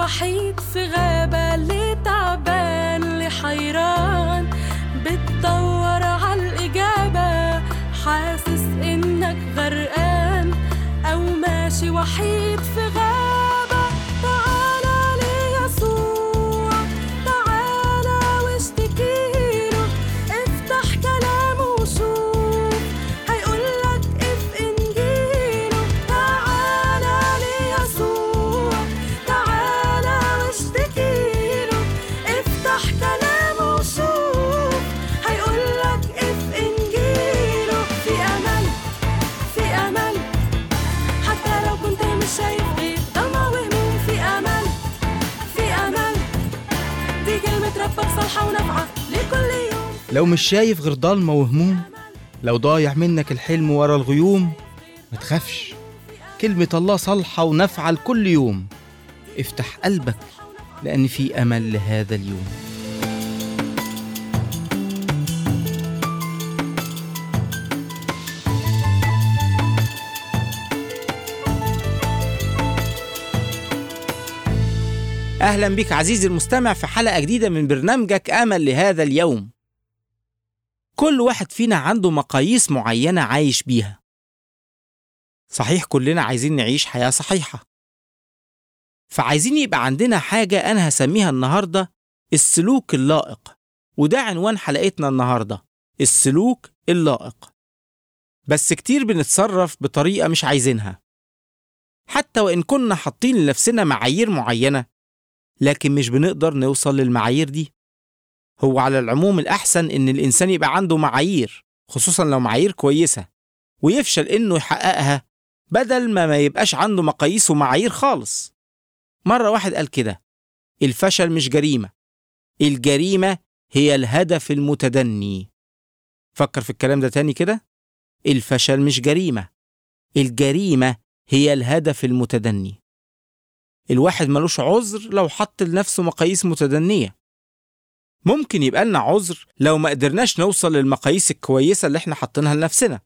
وحيد في غابة اللي تعبان اللي حيران بتدور عالإجابة حاسس إنك غرقان أو ماشي وحيد في غابة تعالى ليسوع تعالى واشتكيله افتح كلامه وشوف هيقولك اف انجيله تعالى ليسوع تعالى واشتكيله افتح كلامه وشوف هيقولك اف انجيله في امل في امل حتى لو كنت مش شايف غير ضلمة وهموم في امل في امل دي كلمة ربك صالحة ونافعة لكل يوم لو مش شايف غير ضلمة وهموم لو ضايع منك الحلم ورا الغيوم ما تخافش كلمة الله صالحة ونافعة لكل يوم افتح قلبك لأن في أمل لهذا اليوم أهلا بك عزيزي المستمع في حلقة جديدة من برنامجك أمل لهذا اليوم كل واحد فينا عنده مقاييس معينة عايش بيها صحيح كلنا عايزين نعيش حياة صحيحة فعايزين يبقى عندنا حاجة أنا هسميها النهاردة السلوك اللائق وده عنوان حلقتنا النهاردة السلوك اللائق بس كتير بنتصرف بطريقة مش عايزينها حتى وإن كنا حاطين لنفسنا معايير معينة لكن مش بنقدر نوصل للمعايير دي هو على العموم الأحسن إن الإنسان يبقى عنده معايير خصوصا لو معايير كويسة ويفشل إنه يحققها بدل ما ما يبقاش عنده مقاييس ومعايير خالص مرة واحد قال كده الفشل مش جريمة الجريمة هي الهدف المتدني فكر في الكلام ده تاني كده الفشل مش جريمة الجريمة هي الهدف المتدني الواحد ملوش عذر لو حط لنفسه مقاييس متدنية ممكن يبقى لنا عذر لو ما قدرناش نوصل للمقاييس الكويسة اللي احنا حاطينها لنفسنا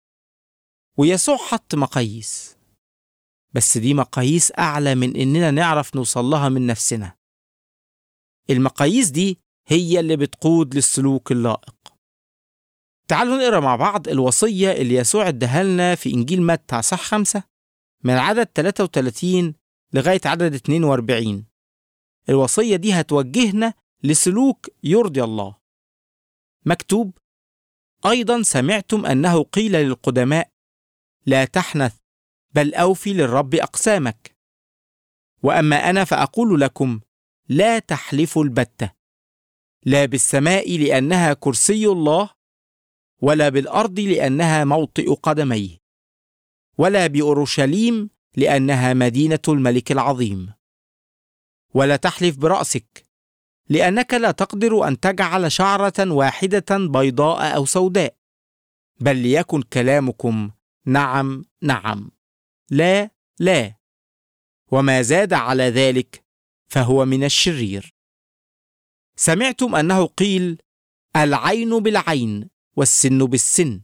ويسوع حط مقاييس بس دي مقاييس أعلى من إننا نعرف نوصل لها من نفسنا المقاييس دي هي اللي بتقود للسلوك اللائق تعالوا نقرا مع بعض الوصية اللي يسوع اداها لنا في إنجيل متى صح خمسة من عدد 33 لغاية عدد 42 الوصية دي هتوجهنا لسلوك يرضي الله مكتوب أيضا سمعتم أنه قيل للقدماء لا تحنث بل أوفي للرب أقسامك وأما أنا فأقول لكم لا تحلفوا البتة لا بالسماء لأنها كرسي الله ولا بالأرض لأنها موطئ قدميه ولا بأورشليم لأنها مدينة الملك العظيم ولا تحلف برأسك لأنك لا تقدر أن تجعل شعرة واحدة بيضاء أو سوداء بل ليكن كلامكم نعم نعم لا لا وما زاد على ذلك فهو من الشرير سمعتم أنه قيل العين بالعين والسن بالسن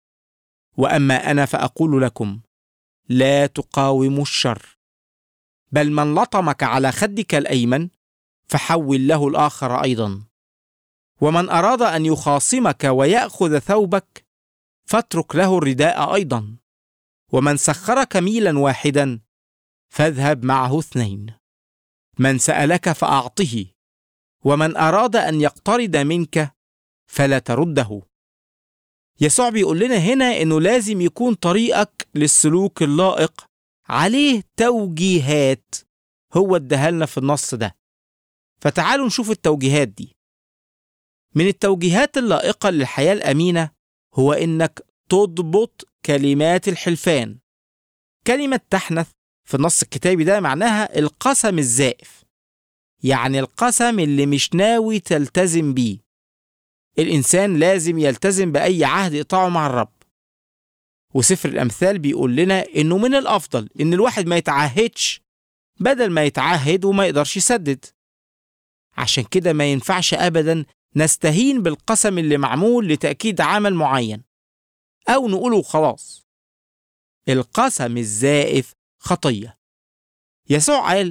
وأما أنا فأقول لكم لا تقاوموا الشر بل من لطمك على خدك الايمن فحول له الاخر ايضا ومن اراد ان يخاصمك وياخذ ثوبك فاترك له الرداء ايضا ومن سخرك ميلا واحدا فاذهب معه اثنين من سالك فاعطه ومن اراد ان يقترض منك فلا ترده يسوع بيقول لنا هنا انه لازم يكون طريقك للسلوك اللائق عليه توجيهات هو اداها لنا في النص ده فتعالوا نشوف التوجيهات دي من التوجيهات اللائقة للحياة الأمينة هو إنك تضبط كلمات الحلفان كلمة تحنث في النص الكتابي ده معناها القسم الزائف يعني القسم اللي مش ناوي تلتزم بيه الإنسان لازم يلتزم بأي عهد يقطعه مع الرب وسفر الأمثال بيقول لنا إنه من الأفضل إن الواحد ما يتعهدش بدل ما يتعهد وما يقدرش يسدد عشان كده ما ينفعش أبدا نستهين بالقسم اللي معمول لتأكيد عمل معين أو نقوله خلاص القسم الزائف خطية يسوع قال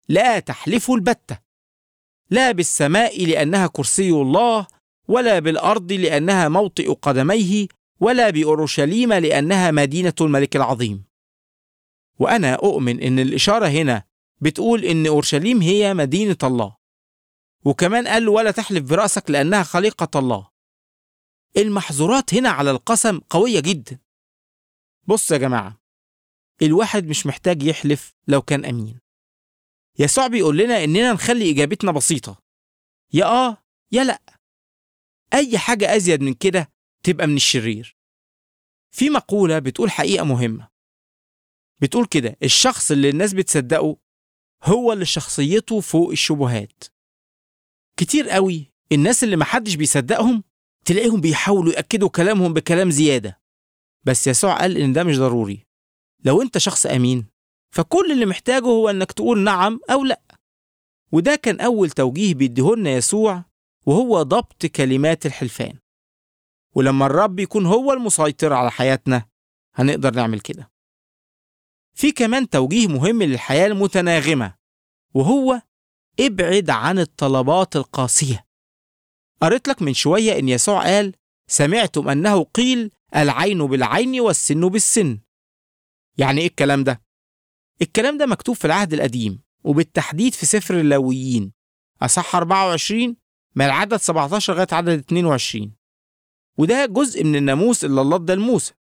لا تحلفوا البتة لا بالسماء لأنها كرسي الله ولا بالأرض لأنها موطئ قدميه ولا بأورشليم لأنها مدينة الملك العظيم وأنا أؤمن إن الإشارة هنا بتقول إن أورشليم هي مدينة الله وكمان قال له ولا تحلف برأسك لأنها خليقة الله المحظورات هنا على القسم قوية جدا بص يا جماعة الواحد مش محتاج يحلف لو كان أمين يسوع بيقول لنا إننا نخلي إجابتنا بسيطة يا آه يا لأ أي حاجة أزيد من كده تبقى من الشرير في مقولة بتقول حقيقة مهمة بتقول كده الشخص اللي الناس بتصدقه هو اللي شخصيته فوق الشبهات كتير قوي الناس اللي محدش بيصدقهم تلاقيهم بيحاولوا يأكدوا كلامهم بكلام زيادة بس يسوع قال إن ده مش ضروري لو أنت شخص أمين فكل اللي محتاجه هو إنك تقول نعم أو لأ وده كان أول توجيه بيديهولنا يسوع وهو ضبط كلمات الحلفان ولما الرب يكون هو المسيطر على حياتنا هنقدر نعمل كده في كمان توجيه مهم للحياة المتناغمة وهو ابعد عن الطلبات القاسية قريت لك من شوية إن يسوع قال سمعتم أنه قيل العين بالعين والسن بالسن يعني إيه الكلام ده؟ الكلام ده مكتوب في العهد القديم وبالتحديد في سفر اللاويين أصح 24 من العدد 17 لغاية عدد 22 وده جزء من الناموس اللي الله ادى لموسى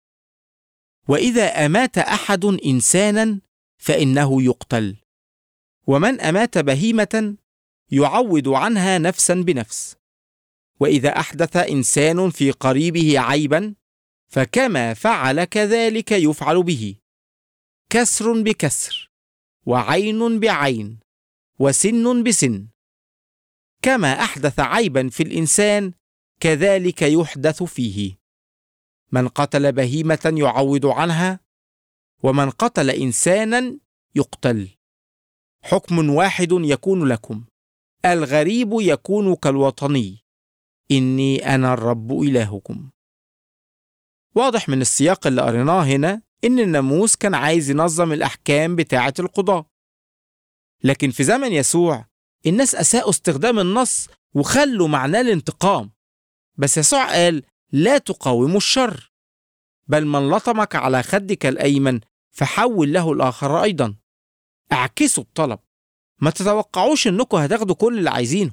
وإذا أمات أحد إنسانا فإنه يقتل ومن أمات بهيمة يعوض عنها نفسا بنفس وإذا أحدث إنسان في قريبه عيبا فكما فعل كذلك يفعل به كسر بكسر وعين بعين وسن بسن كما أحدث عيبا في الإنسان كذلك يحدث فيه من قتل بهيمة يعوض عنها ومن قتل إنسانا يقتل حكم واحد يكون لكم الغريب يكون كالوطني إني أنا الرب إلهكم واضح من السياق اللي قريناه هنا إن الناموس كان عايز ينظم الأحكام بتاعة القضاة لكن في زمن يسوع الناس أساءوا استخدام النص وخلوا معناه الانتقام بس يسوع قال لا تقاوموا الشر بل من لطمك على خدك الأيمن فحول له الآخر أيضا اعكسوا الطلب ما تتوقعوش انكم هتاخدوا كل اللي عايزينه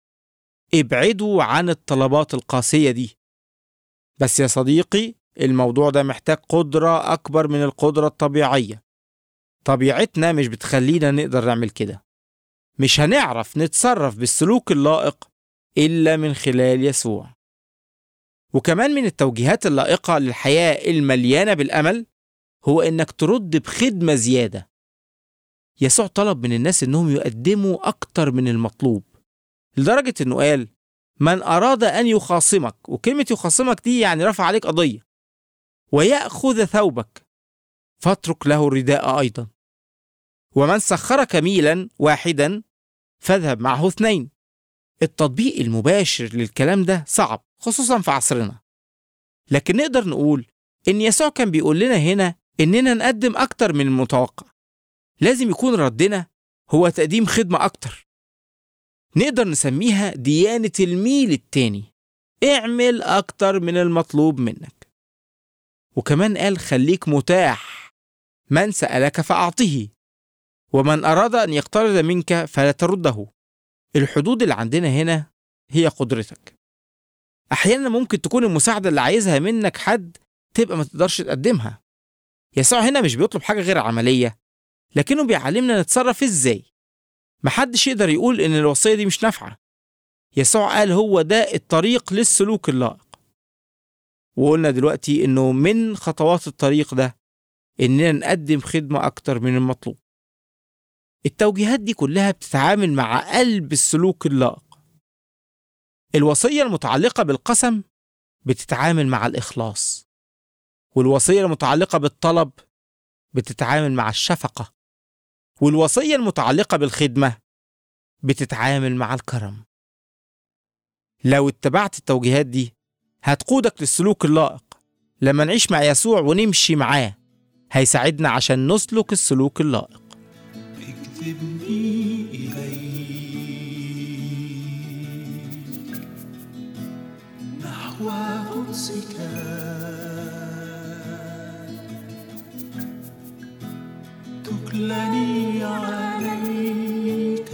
ابعدوا عن الطلبات القاسية دي بس يا صديقي الموضوع ده محتاج قدرة أكبر من القدرة الطبيعية طبيعتنا مش بتخلينا نقدر نعمل كده مش هنعرف نتصرف بالسلوك اللائق إلا من خلال يسوع وكمان من التوجيهات اللائقة للحياة المليانة بالأمل هو إنك ترد بخدمة زيادة يسوع طلب من الناس إنهم يقدموا أكتر من المطلوب لدرجة إنه قال من أراد أن يخاصمك وكلمة يخاصمك دي يعني رفع عليك قضية ويأخذ ثوبك فاترك له الرداء أيضا ومن سخرك ميلا واحدا فاذهب معه اثنين التطبيق المباشر للكلام ده صعب خصوصا في عصرنا لكن نقدر نقول إن يسوع كان بيقول لنا هنا إننا نقدم أكتر من المتوقع لازم يكون ردنا هو تقديم خدمة أكتر نقدر نسميها ديانة الميل التاني اعمل أكتر من المطلوب منك وكمان قال خليك متاح من سألك فأعطه ومن أراد أن يقترض منك فلا ترده الحدود اللي عندنا هنا هي قدرتك أحيانا ممكن تكون المساعدة اللي عايزها منك حد تبقى ما تقدرش تقدمها يسوع هنا مش بيطلب حاجة غير عملية لكنه بيعلمنا نتصرف ازاي محدش يقدر يقول ان الوصية دي مش نافعة يسوع قال هو ده الطريق للسلوك اللائق وقلنا دلوقتي انه من خطوات الطريق ده اننا نقدم خدمة اكتر من المطلوب التوجيهات دي كلها بتتعامل مع قلب السلوك اللائق الوصية المتعلقة بالقسم بتتعامل مع الإخلاص والوصية المتعلقة بالطلب بتتعامل مع الشفقة والوصية المتعلقة بالخدمة بتتعامل مع الكرم لو اتبعت التوجيهات دي هتقودك للسلوك اللائق لما نعيش مع يسوع ونمشي معاه هيساعدنا عشان نسلك السلوك اللائق جذبني إليك نحو قدسك تكلني عليك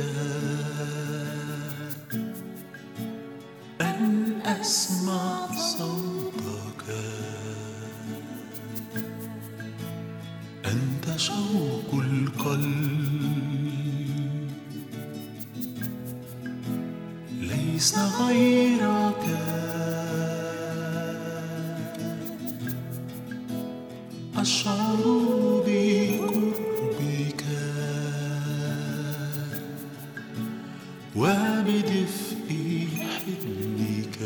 أن أسمع صوتك أنت شوق القلب ليس غيرك أشعر بقربك وبدفء حضنك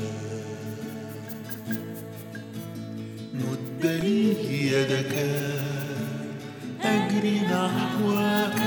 مد لي يدك أجري نحوك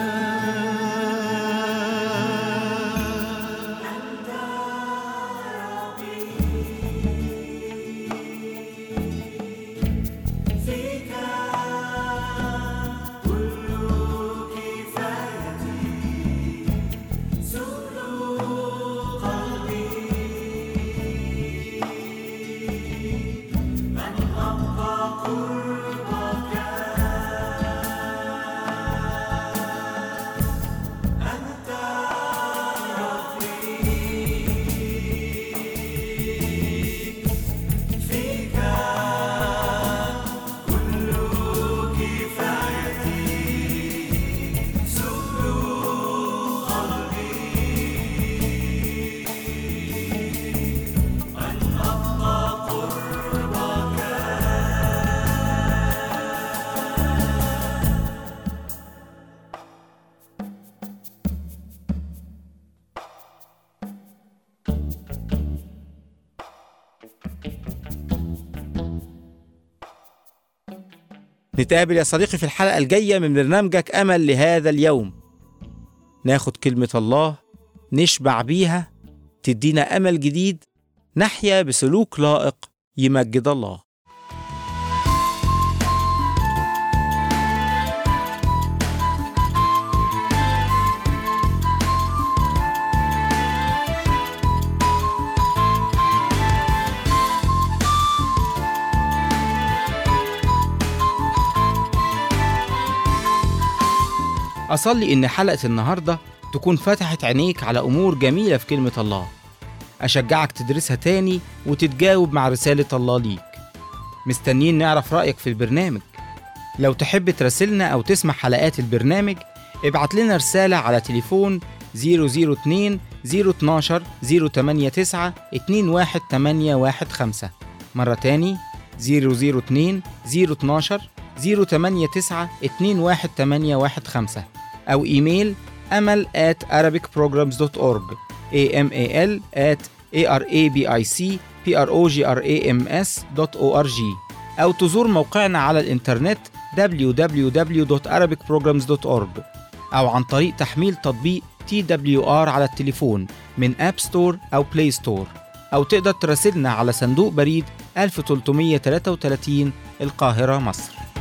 نتقابل يا صديقي في الحلقة الجاية من برنامجك أمل لهذا اليوم ناخد كلمة الله نشبع بيها تدينا أمل جديد نحيا بسلوك لائق يمجد الله أصلي إن حلقة النهاردة تكون فتحت عينيك على أمور جميلة في كلمة الله أشجعك تدرسها تاني وتتجاوب مع رسالة الله ليك مستنيين نعرف رأيك في البرنامج لو تحب تراسلنا أو تسمع حلقات البرنامج ابعت لنا رسالة على تليفون 002 012 089 21815 مرة تاني 002 012 089 21815 أو إيميل أمل at arabicprograms.org amal at arabicprograms.org أو تزور موقعنا على الإنترنت www.arabicprograms.org أو عن طريق تحميل تطبيق TWR على التليفون من أب ستور أو بلاي ستور أو تقدر تراسلنا على صندوق بريد 1333 القاهرة مصر